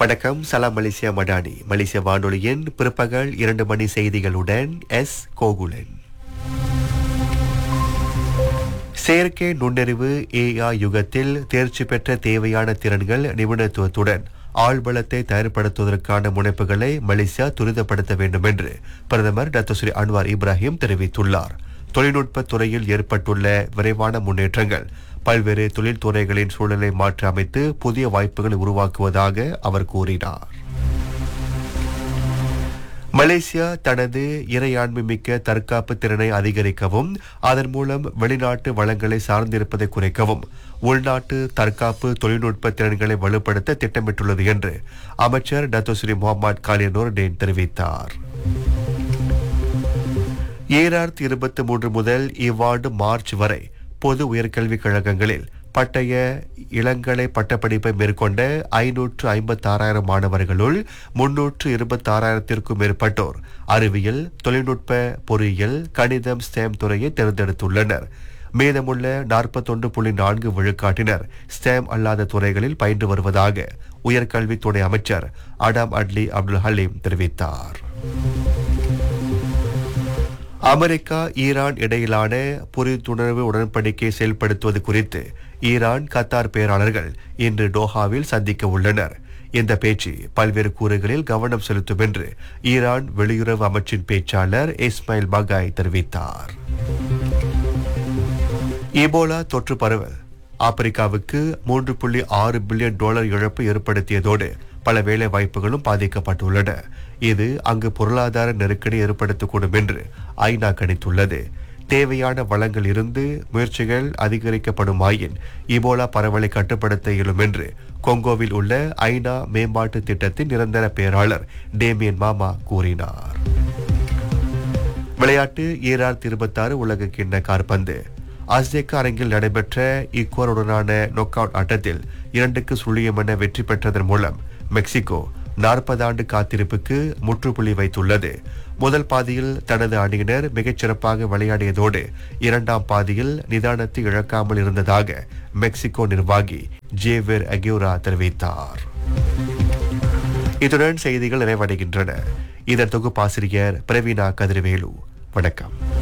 வணக்கம் சலாம் மலேசியா மடானி மலேசிய வானொலியின் பிற்பகல் இரண்டு மணி செய்திகளுடன் எஸ் கோகுலன் செயற்கை நுண்ணறிவு ஏஐ யுகத்தில் தேர்ச்சி பெற்ற தேவையான திறன்கள் நிபுணத்துவத்துடன் ஆழ்வளத்தை தயார்படுத்துவதற்கான முனைப்புகளை மலேசியா துரிதப்படுத்த வேண்டும் என்று பிரதமர் டாக்டர் ஸ்ரீ அன்வார் இப்ராஹிம் தெரிவித்துள்ளார் தொழில்நுட்ப துறையில் ஏற்பட்டுள்ள விரைவான முன்னேற்றங்கள் பல்வேறு தொழில்துறைகளின் சூழலை மாற்றி அமைத்து புதிய வாய்ப்புகளை உருவாக்குவதாக அவர் கூறினார் மலேசியா தனது இறையாண்மை மிக்க தற்காப்பு திறனை அதிகரிக்கவும் அதன் மூலம் வெளிநாட்டு வளங்களை சார்ந்திருப்பதை குறைக்கவும் உள்நாட்டு தற்காப்பு தொழில்நுட்ப திறன்களை வலுப்படுத்த திட்டமிட்டுள்ளது என்று அமைச்சர் டத்தோஸ்ரீ முகமது காலியனூர் டேன் தெரிவித்தார் ஈராயிரத்தி இருபத்தி மூன்று முதல் இவ்வாண்டு மார்ச் வரை பொது உயர்கல்விக் கழகங்களில் பட்டய இளங்கலை பட்டப்படிப்பை மேற்கொண்ட ஐநூற்று ஐம்பத்தாறாயிரம் மாணவர்களுள் முன்னூற்று இருபத்தாறாயிரத்திற்கும் மேற்பட்டோர் அறிவியல் தொழில்நுட்ப பொறியியல் கணிதம் ஸ்டேம் துறையை தேர்ந்தெடுத்துள்ளனர் மீதமுள்ள நாற்பத்தொன்று புள்ளி நான்கு விழுக்காட்டினர் ஸ்டேம் அல்லாத துறைகளில் பயின்று வருவதாக உயர்கல்வித்துறை அமைச்சர் அடாம் அட்லி அப்துல் ஹலீம் தெரிவித்தார் அமெரிக்கா ஈரான் இடையிலான புரிந்துணர்வு உடன்படிக்கை செயல்படுத்துவது குறித்து ஈரான் கத்தார் பேராளர்கள் இன்று டோஹாவில் சந்திக்க உள்ளனர் இந்த பேச்சு பல்வேறு கூறுகளில் கவனம் செலுத்தும் என்று ஈரான் வெளியுறவு அமைச்சின் பேச்சாளர் இஸ்மாயில் பகாய் தெரிவித்தார் இபோலா தொற்று பரவல் ஆப்பிரிக்காவுக்கு மூன்று புள்ளி ஆறு பில்லியன் டாலர் இழப்பு ஏற்படுத்தியதோடு பல வேலை வாய்ப்புகளும் பாதிக்கப்பட்டுள்ளன இது அங்கு பொருளாதார நெருக்கடி ஏற்படுத்தக்கூடும் என்று ஐநா கணித்துள்ளது தேவையான வளங்கள் இருந்து முயற்சிகள் அதிகரிக்கப்படுமாயின் இபோலா பரவலை கட்டுப்படுத்த இயலும் என்று கொங்கோவில் உள்ள ஐநா மேம்பாட்டு திட்டத்தின் நிரந்தர பேராளர் டேமியன் மாமா கூறினார் விளையாட்டு ஈராயிரத்தி இருபத்தாறு உலக கிண்ண கார்பந்து அஸ்தேக்கா அரங்கில் நடைபெற்ற ஈக்குவருடனான நொக் அவுட் ஆட்டத்தில் இரண்டுக்கு சுழியம் என வெற்றி பெற்றதன் மூலம் மெக்சிகோ நாற்பது ஆண்டு காத்திருப்புக்கு முற்றுப்புள்ளி வைத்துள்ளது முதல் பாதியில் தனது அணியினர் மிகச்சிறப்பாக விளையாடியதோடு இரண்டாம் பாதியில் நிதானத்தை இழக்காமல் இருந்ததாக மெக்சிகோ நிர்வாகி ஜேவேர் அகியூரா தெரிவித்தார் இத்துடன் செய்திகள் நிறைவடைகின்றன இதன் தொகுப்பாசிரியர் பிரவீனா கதிர்வேலு வணக்கம்